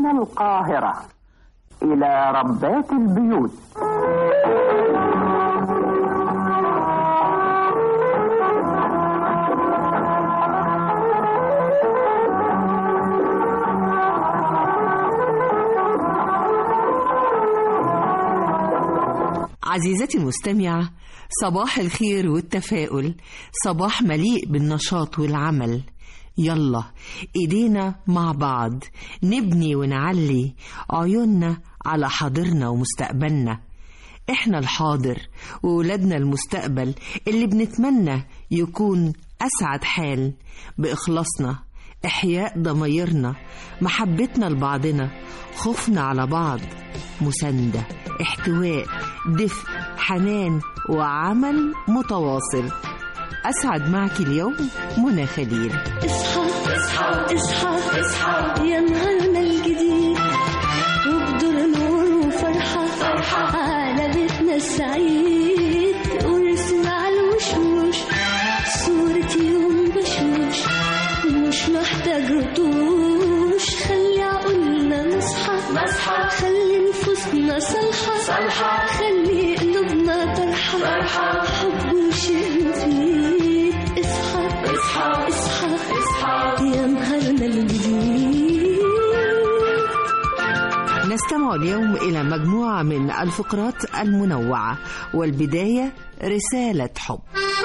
من القاهرة إلى ربات البيوت عزيزتي المستمعة صباح الخير والتفاؤل صباح مليء بالنشاط والعمل يلا ايدينا مع بعض نبني ونعلي عيوننا على حاضرنا ومستقبلنا احنا الحاضر وولادنا المستقبل اللي بنتمنى يكون اسعد حال باخلاصنا احياء ضمايرنا محبتنا لبعضنا خوفنا على بعض مسانده احتواء دفء حنان وعمل متواصل أسعد معك اليوم منى خليل اصحى اصحى اصحى اصحى يا نهارنا الجديد وبدور نور وفرحة فرحة على بيتنا السعيد وارسم على الوشوش صورة يوم بشوش مش محتاج رطوش خلي عقولنا نصحى نصحى خلي نفوسنا صالحة صالحة خلي قلوبنا طرحة فرحة حب وشيء مفيد اصحى اصحى اصحى اصحى يا نهارنا الجديد نستمع اليوم إلى مجموعة من الفقرات المنوعة والبداية رسالة حب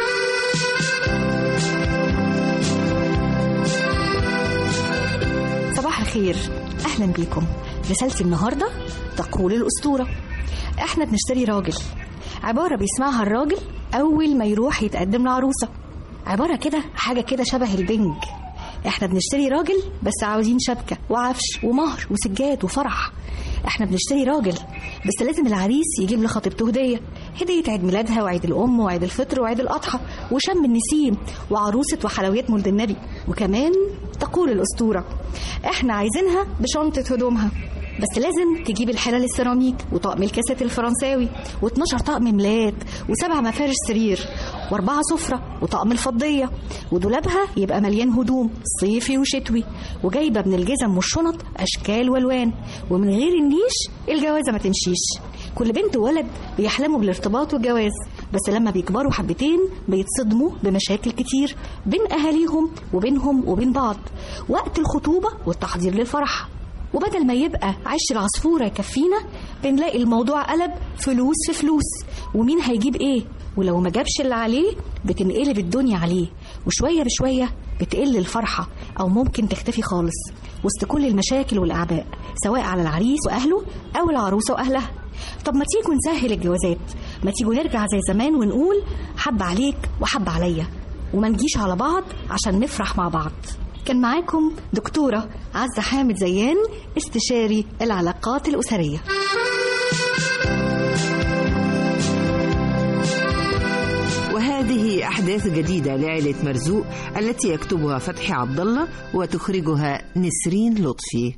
صباح الخير اهلا بيكم رسالتي النهارده تقول الاسطوره احنا بنشتري راجل عباره بيسمعها الراجل اول ما يروح يتقدم لعروسه عباره كده حاجه كده شبه البنج احنا بنشتري راجل بس عاوزين شبكه وعفش ومهر وسجاد وفرح احنا بنشتري راجل بس لازم العريس يجيب لخطيبته هديه هديه عيد ميلادها وعيد الام وعيد الفطر وعيد الاضحى وشم النسيم وعروسه وحلويات مولد النبي وكمان تقول الاسطوره احنا عايزينها بشنطه هدومها بس لازم تجيب الحلل السيراميك وطقم الكاسات الفرنساوي و12 طقم ملايات وسبع مفارش سرير واربعه سفره وطقم الفضيه ودولابها يبقى مليان هدوم صيفي وشتوي وجايبه من الجزم والشنط اشكال والوان ومن غير النيش الجوازه ما تمشيش كل بنت وولد بيحلموا بالارتباط والجواز بس لما بيكبروا حبتين بيتصدموا بمشاكل كتير بين اهاليهم وبينهم وبين بعض وقت الخطوبه والتحضير للفرح وبدل ما يبقى عش العصفورة يكفينا بنلاقي الموضوع قلب فلوس في فلوس ومين هيجيب ايه ولو ما جابش اللي عليه بتنقلب الدنيا عليه وشوية بشوية بتقل الفرحة أو ممكن تختفي خالص وسط كل المشاكل والأعباء سواء على العريس وأهله أو العروسة وأهلها طب ما تيجوا نسهل الجوازات ما تيجوا نرجع زي زمان ونقول حب عليك وحب عليا وما نجيش على بعض عشان نفرح مع بعض كان معاكم دكتورة عزة حامد زيان استشاري العلاقات الأسرية وهذه أحداث جديدة لعائلة مرزوق التي يكتبها فتحي عبد الله وتخرجها نسرين لطفي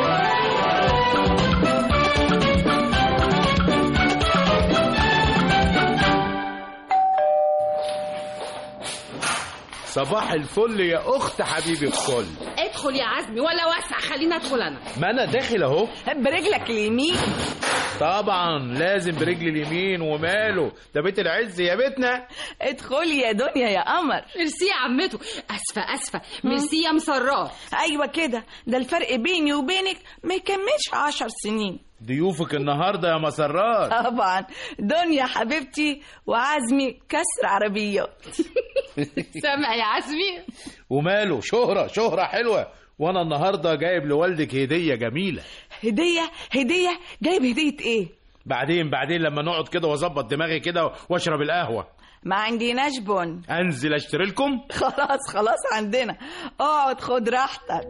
صباح الفل يا اخت حبيبي الكل ادخل يا عزمي ولا وسع خلينا ادخل انا ما انا داخل اهو برجلك اليمين طبعا لازم برجل اليمين وماله ده بيت العز يا بيتنا ادخلي يا دنيا يا قمر ميرسي يا عمته اسفه اسفه ميرسي يا مسرات ايوه كده ده الفرق بيني وبينك ما يكملش عشر سنين ضيوفك النهارده يا مسرات طبعا دنيا حبيبتي وعزمي كسر عربيات سامع يا عزمي وماله شهرة شهرة حلوة وانا النهارده جايب لوالدك هدية جميلة هدية هدية جايب هدية ايه بعدين بعدين لما نقعد كده واظبط دماغي كده واشرب القهوة ما عندناش بن انزل اشتري لكم خلاص خلاص عندنا اقعد خد راحتك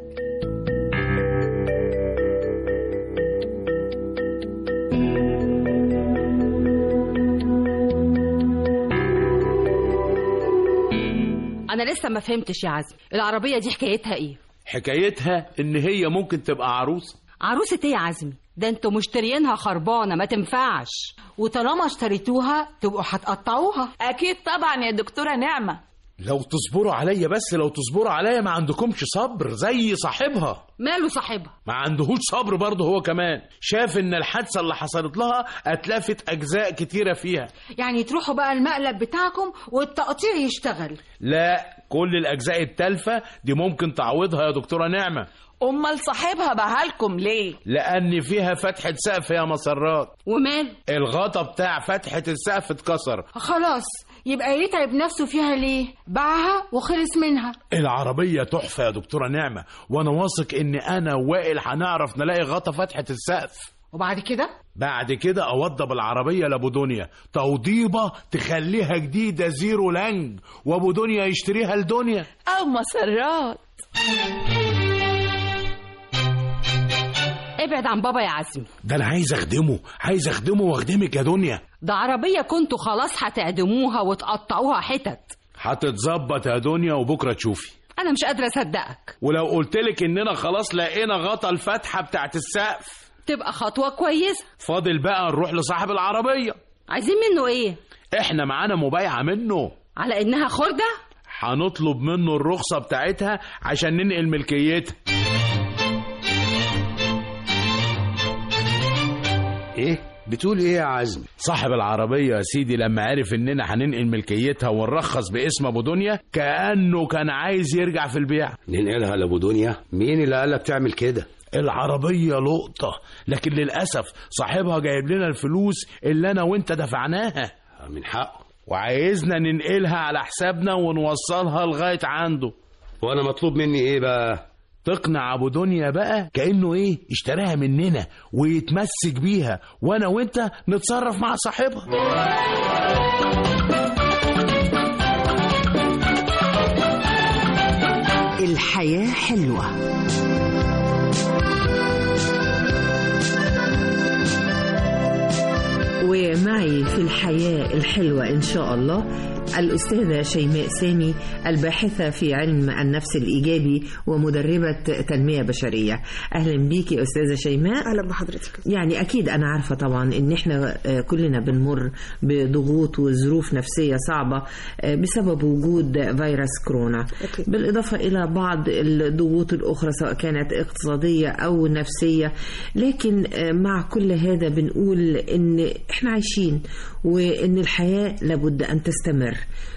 انا لسه ما فهمتش يا عزمي العربيه دي حكايتها ايه حكايتها ان هي ممكن تبقى عروسة عروسه ايه يا عزمي ده انتوا مشتريينها خربانه ما تنفعش وطالما اشتريتوها تبقوا هتقطعوها اكيد طبعا يا دكتورة نعمة لو تصبروا عليا بس لو تصبروا عليا ما عندكمش صبر زي صاحبها ماله صاحبها ما عندهوش صبر برضه هو كمان شاف ان الحادثه اللي حصلت لها اتلفت اجزاء كتيره فيها يعني تروحوا بقى المقلب بتاعكم والتقطيع يشتغل لا كل الاجزاء التالفه دي ممكن تعوضها يا دكتوره نعمه امال صاحبها بهالكم ليه لان فيها فتحه سقف يا مسرات وماله الغطا بتاع فتحه السقف اتكسر خلاص يبقى يتعب نفسه فيها ليه باعها وخلص منها العربية تحفة يا دكتورة نعمة وأنا واثق إن أنا وائل هنعرف نلاقي غطا فتحة السقف وبعد كده بعد كده أوضب العربية لأبو دنيا توضيبة تخليها جديدة زيرو لانج وأبو دنيا يشتريها لدنيا او مسرات ابعد عن بابا يا عزمي ده أنا عايز أخدمه عايز أخدمه وأخدمك يا دنيا ده عربية كنتوا خلاص هتعدموها وتقطعوها حتت هتتظبط يا دنيا وبكرة تشوفي أنا مش قادرة أصدقك ولو قلتلك إننا خلاص لقينا غطا الفتحة بتاعت السقف تبقى خطوة كويسة فاضل بقى نروح لصاحب العربية عايزين منه إيه؟ إحنا معانا مبايعة منه على إنها خردة؟ هنطلب منه الرخصة بتاعتها عشان ننقل ملكيتها ايه بتقول ايه يا عزمي صاحب العربية يا سيدي لما عرف اننا هننقل ملكيتها ونرخص باسم ابو دنيا كأنه كان عايز يرجع في البيع ننقلها لابو دنيا مين اللي قالك تعمل كده العربية لقطة لكن للأسف صاحبها جايب لنا الفلوس اللي أنا وأنت دفعناها من حقه وعايزنا ننقلها على حسابنا ونوصلها لغاية عنده وانا مطلوب مني ايه بقى تقنع ابو دنيا بقى كانه ايه اشتراها مننا ويتمسك بيها وانا وانت نتصرف مع صاحبها الحياة حلوة ومعي في الحياة الحلوة إن شاء الله الأستاذة شيماء سامي الباحثة في علم النفس الإيجابي ومدربة تنمية بشرية أهلا بيكي يا أستاذة شيماء اهلا بحضرتك يعني أكيد أنا عارفة طبعا إن إحنا آه، كلنا بنمر بضغوط وظروف نفسية صعبة آه، بسبب وجود فيروس كورونا أكيد. بالإضافة إلى بعض الضغوط الأخرى سواء كانت اقتصادية أو نفسية لكن آه، مع كل هذا بنقول إن إحنا عايشين وإن الحياة لابد أن تستمر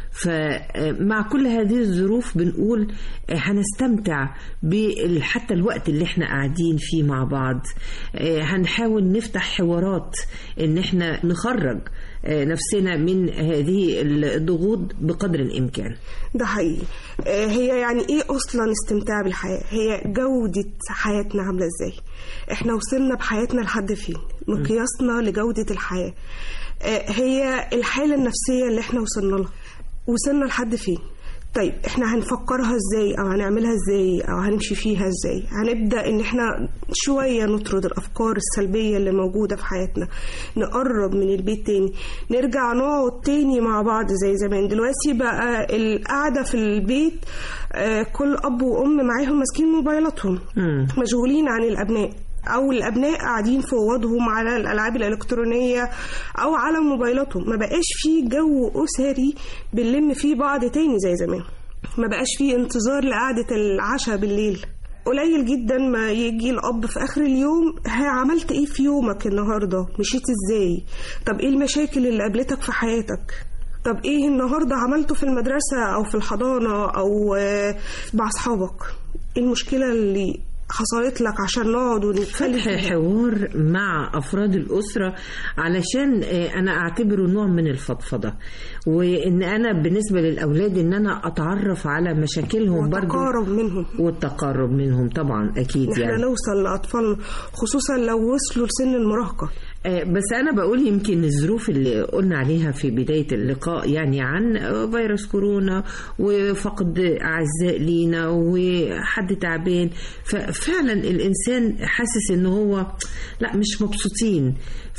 فمع كل هذه الظروف بنقول آه، هنستمتع بال- حتى الوقت اللي احنا قاعدين فيه مع بعض آه، هنحاول نفتح حوارات ان احنا نخرج آه، نفسنا من هذه الضغوط بقدر الامكان ده حقيقي آه، هي يعني ايه اصلا استمتاع بالحياه هي جوده حياتنا عامله ازاي احنا وصلنا بحياتنا لحد فين مقياسنا لجوده الحياه آه، هي الحاله النفسيه اللي احنا وصلنا لها وصلنا لحد فين طيب احنا هنفكرها ازاي او هنعملها ازاي او هنمشي فيها ازاي هنبدا ان احنا شويه نطرد الافكار السلبيه اللي موجوده في حياتنا نقرب من البيت تاني نرجع نقعد تاني مع بعض زي زمان دلوقتي بقى القعده في البيت آه، كل اب وام معاهم ماسكين موبايلاتهم مشغولين عن الابناء او الابناء قاعدين في اوضهم على الالعاب الالكترونيه او على موبايلاتهم ما بقاش في جو اسري بنلم فيه بعض تاني زي زمان ما بقاش في انتظار لقعده العشاء بالليل قليل جدا ما يجي الاب في اخر اليوم ها عملت ايه في يومك النهارده مشيت ازاي طب ايه المشاكل اللي قابلتك في حياتك طب ايه النهارده عملته في المدرسه او في الحضانه او آه، مع اصحابك ايه المشكله اللي حصلت لك عشان نقعد ونتكلم فتح حوار مع أفراد الأسرة علشان آه، أنا أعتبره نوع من الفضفضة وإن أنا بالنسبة للأولاد إن أنا أتعرف على مشاكلهم برضو والتقارب منهم والتقرب منهم طبعا أكيد احنا يعني نوصل لاطفالنا خصوصا لو وصلوا لسن المراهقه آه، بس أنا بقول يمكن الظروف اللي قلنا عليها في بداية اللقاء يعني عن آه، فيروس كورونا وفقد أعزاء لينا وحد تعبان ففعلا الإنسان حاسس إن هو لا مش مبسوطين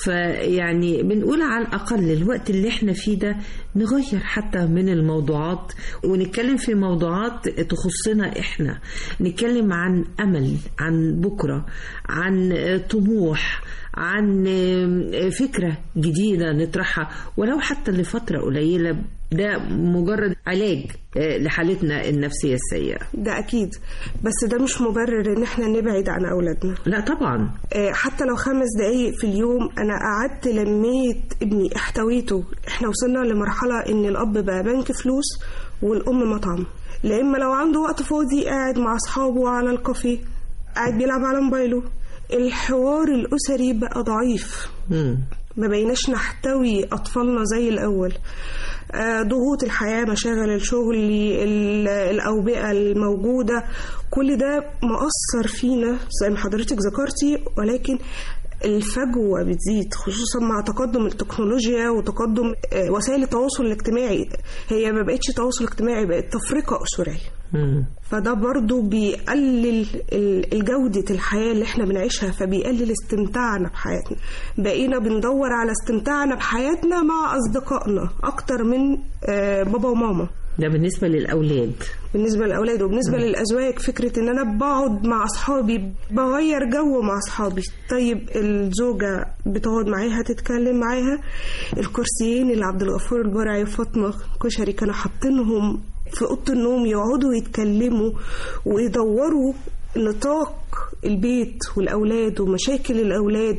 فيعني بنقول على الأقل الوقت اللي احنا فيه ده نغير حتى من الموضوعات ونتكلم في موضوعات تخصنا احنا نتكلم عن أمل عن بكرة عن آه، طموح عن آم، فكرة جديدة نطرحها ولو حتى لفترة قليلة ده مجرد علاج آه، لحالتنا النفسية السيئة ده اكيد بس ده مش مبرر ان احنا نبعد عن اولادنا لا طبعا آه، حتى لو خمس دقايق في اليوم انا قعدت لميت ابني احتويته احنا وصلنا لمرحله ان الاب بقى بنك فلوس والام مطعم لا اما لو عنده وقت فاضي قاعد مع اصحابه على الكافيه قاعد بيلعب على موبايله الحوار الاسري بقى ضعيف مم. ما بقيناش نحتوي أطفالنا زي الأول آه، ضغوط الحياة مشاغل الشغل ال- الأوبئة الموجودة كل ده مؤثر فينا زي ما حضرتك ذكرتي ولكن الفجوة بتزيد خصوصا مع تقدم التكنولوجيا وتقدم آه، وسائل التواصل الاجتماعي هي ما بقتش تواصل اجتماعي بقت تفرقة أسرية مم. فده برضو بيقلل ال- الجودة الحياة اللي احنا بنعيشها فبيقلل استمتاعنا بحياتنا بقينا بندور على استمتاعنا بحياتنا مع أصدقائنا أكتر من آه، بابا وماما ده بالنسبة للأولاد بالنسبة للأولاد وبالنسبة للأزواج فكرة إن أنا بقعد مع أصحابي بغير جو مع أصحابي طيب الزوجة بتقعد معاها تتكلم معاها الكرسيين اللي عبد الغفور البرعي وفاطمة كشري كانوا حاطينهم في أوضة النوم يقعدوا يتكلموا ويدوروا نطاق البيت والأولاد ومشاكل الأولاد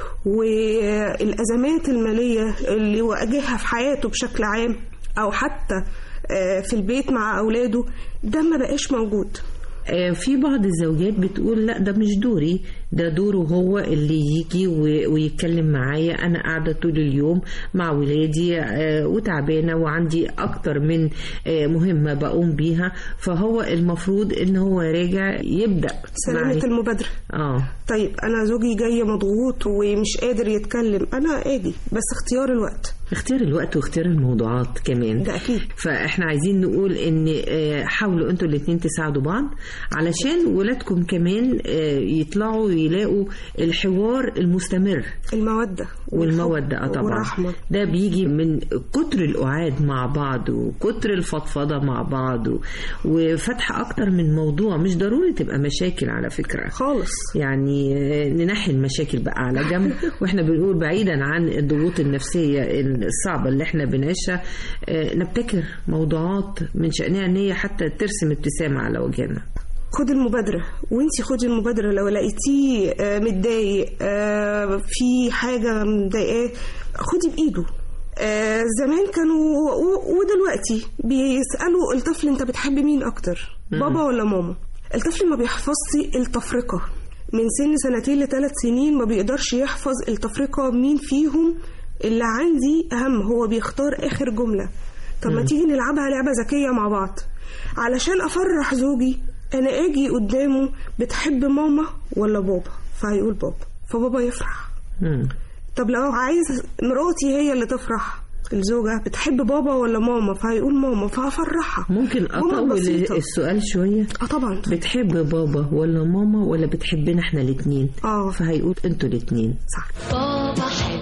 والأزمات المالية اللي واجهها في حياته بشكل عام أو حتى آه، في البيت مع أولاده ده ما بقاش موجود آه، في بعض الزوجات بتقول لا ده مش دوري ده دوره هو اللي يجي و- ويتكلم معايا انا قاعده طول اليوم مع ولادي آه، وتعبانه وعندي اكتر من آه، مهمه بقوم بيها فهو المفروض ان هو راجع يبدا سلامة معي. المبادرة اه طيب أنا زوجي جاي مضغوط ومش قادر يتكلم أنا أجي بس اختيار الوقت اختيار الوقت واختيار الموضوعات كمان ده أكيد فاحنا عايزين نقول ان آه، حاولوا انتوا الاثنين تساعدوا بعض علشان ولادكم كمان آه، يطلعوا يلاقوا الحوار المستمر المودة والمودة اه طبعا والرحمة ده بيجي من كتر القعاد مع بعض وكتر الفضفضة مع بعض و- وفتح أكتر من موضوع مش ضروري تبقى مشاكل على فكرة خالص يعني آه، ننحي المشاكل بقى على جنب واحنا بنقول بعيدا عن الضغوط النفسية الصعبة اللي احنا بنعيشها آه، نبتكر موضوعات من شأنها ان هي حتى ترسم ابتسامة على وجهنا خد المبادرة وانتي خدي المبادرة لو لقيتيه آه، متضايق آه، في حاجة مضايقاه خدي بإيده آه، زمان كانوا و- ودلوقتي بيسألوا الطفل انت بتحب مين اكتر بابا ولا ماما الطفل ما بيحفظش التفرقة من سن سنتين لثلاث سنين ما بيقدرش يحفظ التفرقة مين فيهم اللي عندي أهم هو بيختار آخر جملة طب ما تيجي نلعبها لعبة ذكية مع بعض علشان أفرح زوجي أنا أجي قدامه بتحب ماما ولا بابا فهيقول بابا فبابا يفرح مم. طب لو عايز مراتي هي اللي تفرح الزوجة بتحب بابا ولا ماما فهيقول ماما فهفرحها ممكن جمل أطول بسيطة. السؤال شوية اه طبعا بتحب بابا ولا ماما ولا بتحبنا احنا الاتنين اه فهيقول انتوا الاتنين صح بابا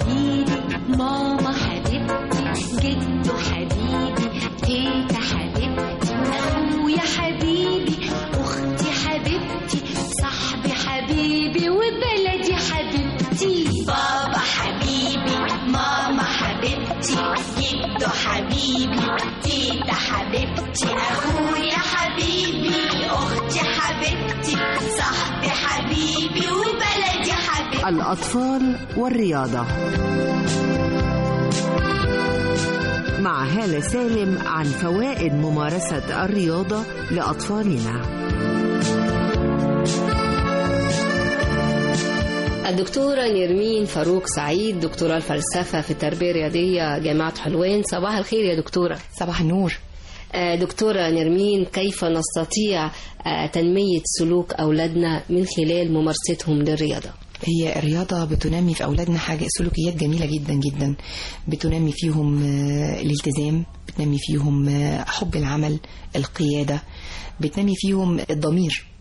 حبيبي ماما حبيبتي جدو حبيبي تيتا حبيبتي اخويا حبيبي اختي حبيبتي صاحبي حبيبي وبلدي حبيبتي بابا حبيبي ماما حبيبتي جدو حبيبي تيتا حبيبتي اخويا حبيبي اختي حبيبتي صاحبي حبيبي وبلدي حبيبتي الأطفال والرياضة مع هالة سالم عن فوائد ممارسة الرياضة لأطفالنا الدكتورة نرمين فاروق سعيد دكتورة الفلسفة في التربية الرياضية جامعة حلوان صباح الخير يا دكتورة صباح النور آه، دكتورة نرمين كيف نستطيع آه، تنمية سلوك أولادنا من خلال ممارستهم للرياضة هي الرياضة بتنمي في أولادنا حاجة سلوكيات جميلة جدا جدا بتنمي فيهم آه، الالتزام بتنمي فيهم آه، حب العمل القيادة بتنمي فيهم الضمير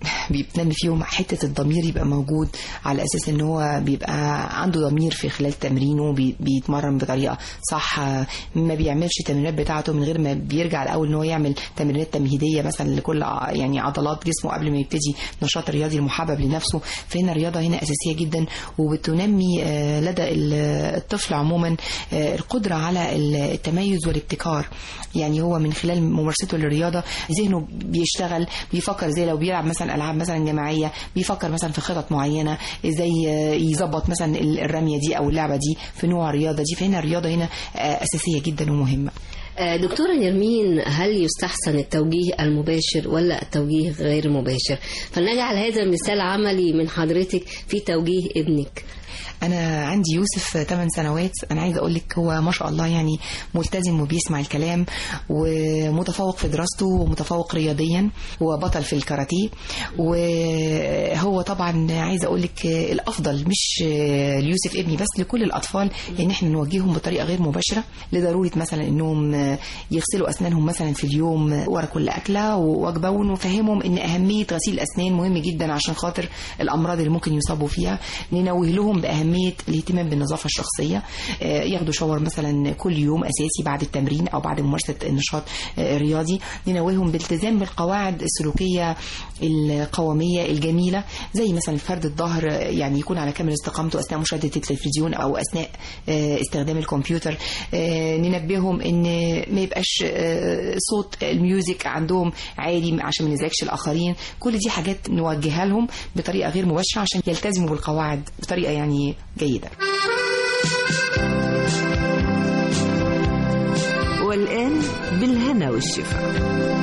بتنمي فيهم حته الضمير يبقى موجود على اساس ان هو بيبقى عنده ضمير في خلال تمرينه بي- بيتمرن بطريقه صح آه، ما بيعملش التمرينات بتاعته من غير ما بيرجع الاول ان هو يعمل تمرينات تمهيديه مثلا لكل ع- يعني عضلات جسمه قبل ما يبتدي نشاط رياضي المحبب لنفسه فهنا الرياضه هنا اساسيه جدا وبتنمي آه، لدى ال- الطفل عموما آه، القدره على التميز والابتكار يعني هو من خلال ممارسته للرياضه ذهنه بيشتغل بيفكر زي لو بيلعب مثلا العاب مثلا جماعيه بيفكر مثلا في خطط معينه ازاي آه، يظبط مثلا ال- الرميه دي او اللعبه دي في نوع الرياضه دي فهنا الرياضه هنا آه، اساسيه جدا ومهمه آه، دكتورة نرمين هل يستحسن التوجيه المباشر ولا التوجيه غير مباشر فلنجعل هذا مثال عملي من حضرتك في توجيه ابنك انا عندي يوسف 8 سنوات انا عايزه اقول لك هو ما شاء الله يعني ملتزم وبيسمع الكلام ومتفوق في دراسته ومتفوق رياضيا هو بطل في الكاراتيه وهو طبعا عايزه اقول لك الافضل مش ليوسف ابني بس لكل الاطفال ان احنا نوجههم بطريقه غير مباشره لضروره مثلا انهم يغسلوا اسنانهم مثلا في اليوم ورا كل اكله ووجبه ونفهمهم ان اهميه غسيل الاسنان مهم جدا عشان خاطر الامراض اللي ممكن يصابوا فيها ننوه لهم باهميه الاهتمام بالنظافه الشخصيه آه، ياخدوا شاور مثلا كل يوم اساسي بعد التمرين او بعد ممارسه النشاط آه، الرياضي ننوههم بالتزام بالقواعد السلوكيه القواميه الجميله زي مثلا فرد الظهر آه، يعني يكون على كامل استقامته اثناء مشاهده التلفزيون او اثناء آه، استخدام الكمبيوتر آه، ننبههم ان ما يبقاش آه، صوت الميوزك عندهم عالي عشان ما نزعجش الاخرين كل دي حاجات نوجهها لهم بطريقه غير مباشره عشان يلتزموا بالقواعد بطريقه يعني جيده والآن بالهنا والشفا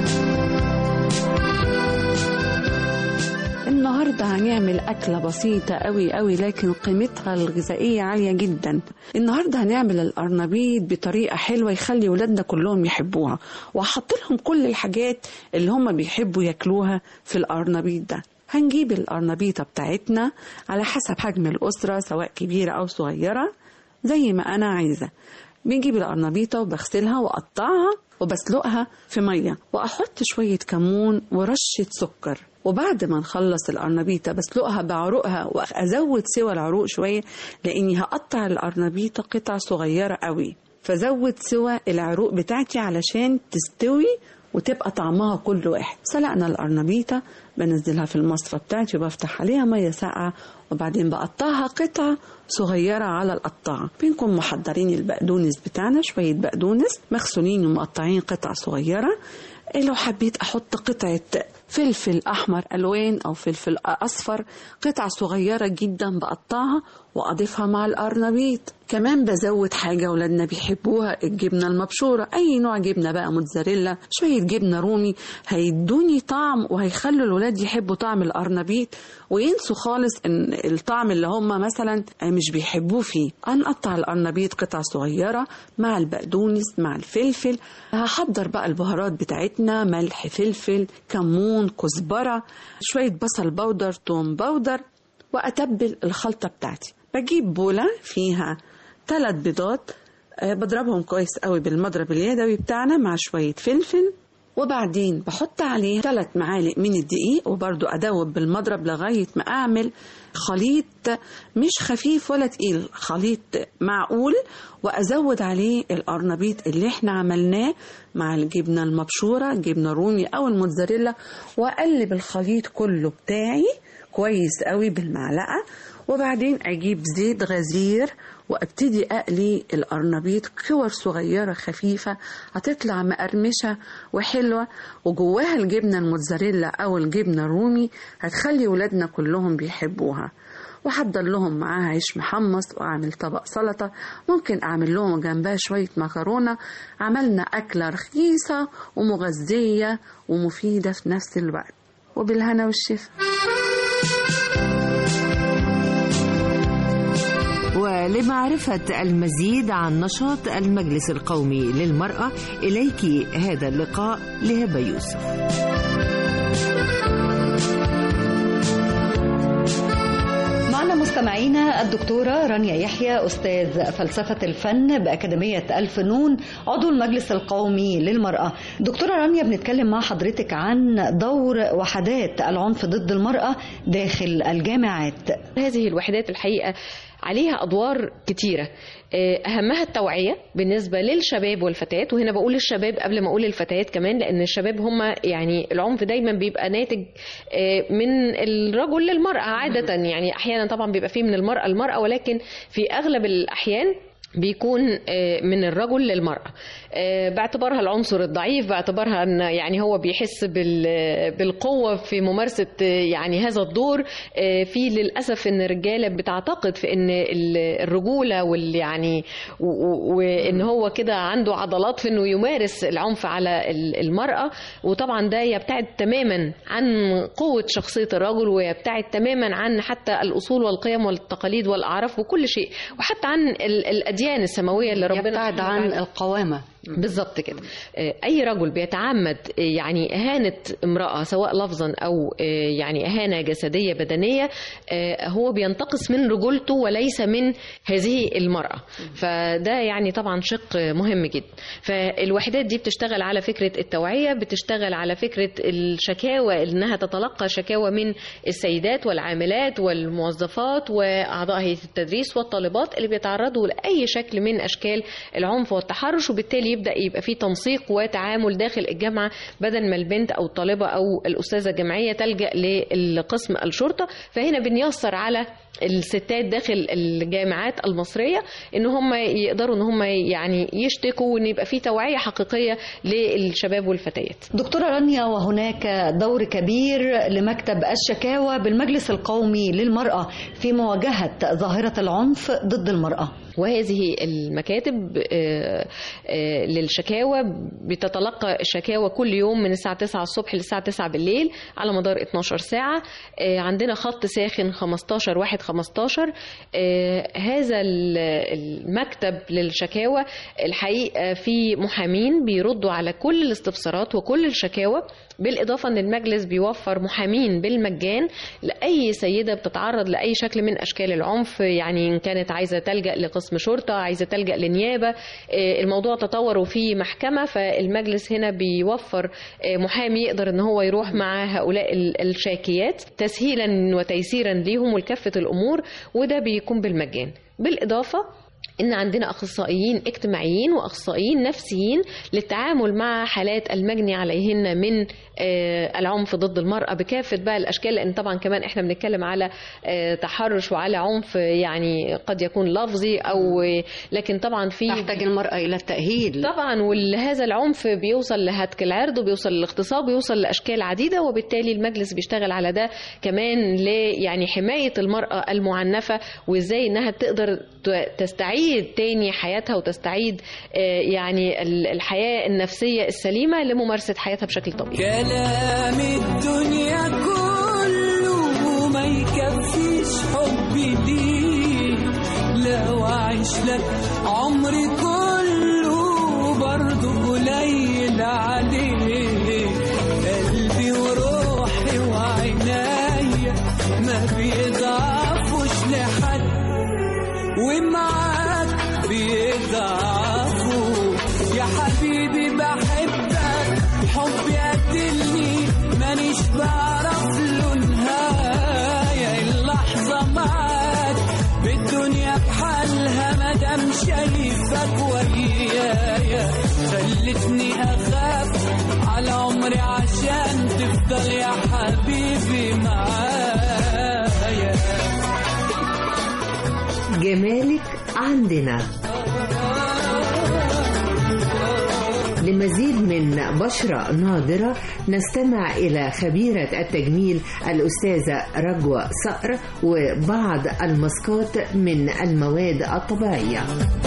النهارده هنعمل أكلة بسيطة قوي قوي لكن قيمتها الغذائية عالية جدا النهارده هنعمل القرنبيط بطريقة حلوة يخلي ولادنا كلهم يحبوها وهحط لهم كل الحاجات اللي هم بيحبوا ياكلوها في القرنبيط ده هنجيب القرنبيطة بتاعتنا على حسب حجم الأسرة سواء كبيرة أو صغيرة زي ما أنا عايزة بنجيب القرنبيطة وبغسلها وأقطعها وبسلقها في مية وأحط شوية كمون ورشة سكر وبعد ما نخلص القرنبيطة بسلقها بعروقها وأزود سوى العروق شوية لأني هقطع القرنبيطة قطع صغيرة قوي فزود سوى العروق بتاعتي علشان تستوي وتبقى طعمها كل واحد سلقنا القرنبيطة بنزلها في المصفى بتاعتي وبفتح عليها مية ساقعة وبعدين بقطعها قطع صغيرة على القطاعة بنكون محضرين البقدونس بتاعنا شوية بقدونس مغسولين ومقطعين قطع صغيرة لو حبيت أحط قطعة فلفل أحمر ألوان أو فلفل أصفر قطع صغيرة جدا بقطعها وأضيفها مع القرنبيط كمان بزود حاجة ولادنا بيحبوها الجبنة المبشورة أي نوع جبنة بقى موتزاريلا شوية جبنة رومي هيدوني طعم وهيخلوا الولاد يحبوا طعم القرنبيط وينسوا خالص ان الطعم اللي هم مثلا مش بيحبوه فيه هنقطع القرنبيط قطع صغيرة مع البقدونس مع الفلفل هحضر بقى البهارات بتاعتنا ملح فلفل كمون كزبرة شوية بصل بودر توم بودر وأتبل الخلطة بتاعتي بجيب بولة فيها ثلاث بيضات آه، بضربهم كويس قوي بالمضرب اليدوي بتاعنا مع شوية فلفل وبعدين بحط عليه ثلاث معالق من الدقيق وبرضو أدوب بالمضرب لغاية ما أعمل خليط مش خفيف ولا تقيل خليط معقول وأزود عليه القرنبيط اللي احنا عملناه مع الجبنة المبشورة جبنة رومي أو الموتزاريلا وأقلب الخليط كله بتاعي كويس قوي بالمعلقة وبعدين أجيب زيت غزير وابتدي اقلي القرنبيط كور صغيره خفيفه هتطلع مقرمشه وحلوه وجواها الجبنه الموتزاريلا او الجبنه الرومي هتخلي ولادنا كلهم بيحبوها واحضر لهم معاها عيش محمص واعمل طبق سلطه ممكن اعمل لهم جنبها شويه مكرونه عملنا اكله رخيصه ومغذيه ومفيده في نفس الوقت وبالهنا والشفا ولمعرفة المزيد عن نشاط المجلس القومي للمرأة إليك هذا اللقاء لهبة يوسف معنا مستمعينا الدكتورة رانيا يحيى أستاذ فلسفة الفن بأكاديمية الفنون عضو المجلس القومي للمرأة دكتورة رانيا بنتكلم مع حضرتك عن دور وحدات العنف ضد المرأة داخل الجامعات هذه الوحدات الحقيقة عليها أدوار كتيرة آه، أهمها التوعية بالنسبة للشباب والفتيات وهنا بقول الشباب قبل ما أقول الفتيات كمان لأن الشباب هم يعني العنف دايما بيبقى ناتج آه، من الرجل للمرأة عادة يعني أحيانا طبعا بيبقى فيه من المرأة المرأة ولكن في أغلب الأحيان بيكون آه، من الرجل للمرأة آه، باعتبارها العنصر الضعيف باعتبارها ان يعني هو بيحس بال- بالقوة في ممارسة آه، يعني هذا الدور آه، في للأسف ان الرجالة بتعتقد في ان ال- الرجولة وال يعني و- و- وان هو كده عنده عضلات في انه يمارس العنف على ال- المرأة وطبعا ده يبتعد تماما عن قوة شخصية الرجل ويبتعد تماما عن حتى الأصول والقيم والتقاليد والأعراف وكل شيء وحتى عن ال- الأديان السماوية اللي ربنا يبتعد سبحانه عن وتعالى القوامة بالظبط كده آه، اي رجل بيتعمد آه، يعني اهانه امراه سواء لفظا او آه، يعني اهانه جسديه بدنيه آه، هو بينتقص من رجولته وليس من هذه المراه فده يعني طبعا شق مهم جدا فالوحدات دي بتشتغل على فكره التوعيه بتشتغل على فكره الشكاوى انها تتلقى شكاوى من السيدات والعاملات والموظفات واعضاء هيئه التدريس والطالبات اللي بيتعرضوا لاي شكل من اشكال العنف والتحرش وبالتالي يبدا يبقى في تنسيق وتعامل داخل الجامعه بدل ما البنت او الطالبه او الاستاذه الجامعيه تلجا لقسم الشرطه فهنا بنيسر على الستات داخل الجامعات المصريه ان هم يقدروا ان هم يعني يشتكوا وان يبقى في توعيه حقيقيه للشباب والفتيات دكتورة رانيا وهناك دور كبير لمكتب الشكاوى بالمجلس القومي للمرأة في مواجهة ظاهرة العنف ضد المرأة وهذه المكاتب آه، آه، للشكاوى بتتلقى الشكاوى كل يوم من الساعة 9 الصبح للساعة 9 بالليل على مدار 12 ساعة آه، عندنا خط ساخن 15 واحد 15 آه، هذا ال- المكتب للشكاوى الحقيقة في محامين بيردوا على كل الاستفسارات وكل الشكاوى بالإضافة أن المجلس بيوفر محامين بالمجان لأي سيدة بتتعرض لأي شكل من أشكال العنف يعني إن كانت عايزة تلجأ لقسم شرطة عايزة تلجأ لنيابة آه، الموضوع تطور وفي محكمة فالمجلس هنا بيوفر آه، محامي يقدر أن هو يروح مع هؤلاء ال- الشاكيات تسهيلا وتيسيرا ليهم ولكافة الأمور وده بيكون بالمجان بالإضافة ان عندنا اخصائيين اجتماعيين واخصائيين نفسيين للتعامل مع حالات المجني عليهن من آه، العنف ضد المراه بكافه بقى الاشكال لان طبعا كمان احنا بنتكلم على آه، تحرش وعلى عنف يعني قد يكون لفظي او لكن طبعا في تحتاج المرأة إلى التأهيل طبعا وهذا العنف بيوصل لهتك العرض وبيوصل للاغتصاب ويوصل لاشكال عديده وبالتالي المجلس بيشتغل على ده كمان ل يعني حمايه المراه المعنفه وازاي انها تقدر ت- تستعيد تاني حياتها وتستعيد آه، يعني ال- الحياه النفسيه السليمه لممارسه حياتها بشكل طبيعي كلام الدنيا كله ما يكفيش حبي ليك لو اعيش لك عمري كله برضه قليل عليك قلبي وروحي وعينيا ما بيضعفوش لحد ومعاك بيضعفوا يا حبيبي بحبك حبي قتلني مانيش بعرف له نهاية اللحظة معاك بالدنيا بحالها مادام شايفك ويايا خلتني أخاف على عمري عشان تفضل يا حبيبي معايا جمالك عندنا لمزيد من بشرة ناظرة نستمع إلى خبيرة التجميل الأستاذة رجوة صقر وبعض الماسكات من المواد الطبيعية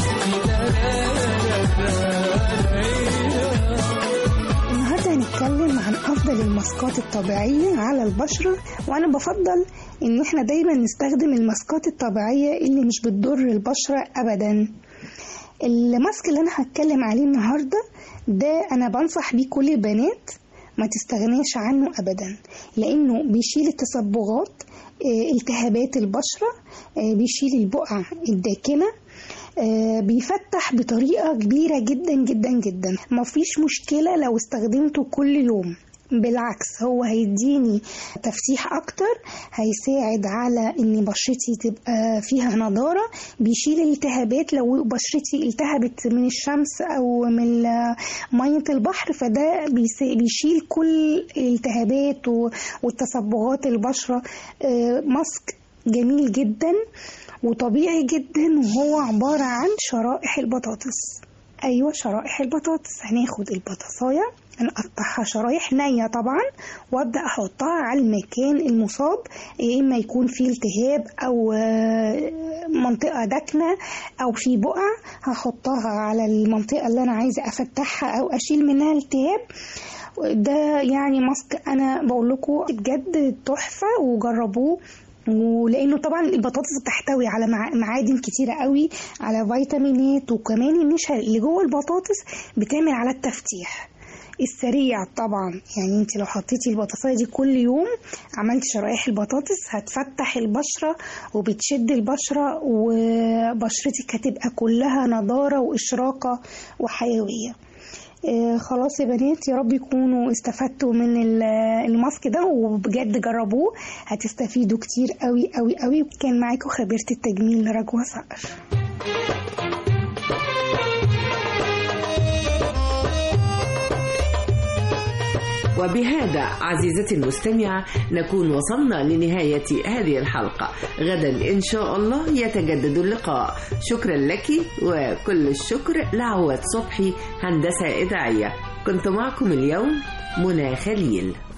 النهارده هنتكلم عن افضل الماسكات الطبيعيه على البشره وانا بفضل ان احنا دايما نستخدم الماسكات الطبيعيه اللي مش بتضر البشره ابدا الماسك اللي انا هتكلم عليه النهارده ده انا بنصح بيه كل البنات ما تستغناش عنه أبدا لأنه بيشيل التصبغات آه، التهابات البشرة آه، بيشيل البقع الداكنة آه، بيفتح بطريقة كبيرة جدا جدا جدا مفيش مشكلة لو استخدمته كل يوم بالعكس هو هيديني تفتيح اكتر هيساعد على ان بشرتي تبقى فيها نضارة بيشيل الالتهابات لو بشرتي التهبت من الشمس او من مية البحر فده بيس- بيشيل كل الالتهابات و- والتصبغات البشرة آه، ماسك جميل جدا وطبيعي جدا وهو عبارة عن شرائح البطاطس ايوه شرائح البطاطس هناخد البطاطسايه نقطعها شرايح نية طبعا وابدا احطها على المكان المصاب يا اما يكون فيه التهاب او آه، منطقه داكنه او في بقع هحطها على المنطقه اللي انا عايزه افتحها او اشيل منها التهاب ده يعني ماسك انا بقول لكم بجد تحفه وجربوه ولانه طبعا البطاطس بتحتوي على مع- معادن كتيره قوي على فيتامينات وكمان النشا اللي جوه البطاطس بتعمل على التفتيح السريع طبعا يعني انت لو حطيتي البطاطسايه دي كل يوم عملتي شرايح البطاطس هتفتح البشره وبتشد البشره وبشرتك هتبقى كلها نضاره واشراقه وحيويه آه، خلاص يا بنات يا رب يكونوا استفدتوا من ال- الماسك ده وبجد جربوه هتستفيدوا كتير قوي قوي قوي كان معاكم خبيرة التجميل رجوة صقر وبهذا عزيزتي المستمعة نكون وصلنا لنهاية هذه الحلقة غدا إن شاء الله يتجدد اللقاء شكرا لك وكل الشكر لعواد صبحي هندسة إذاعية كنت معكم اليوم منى خليل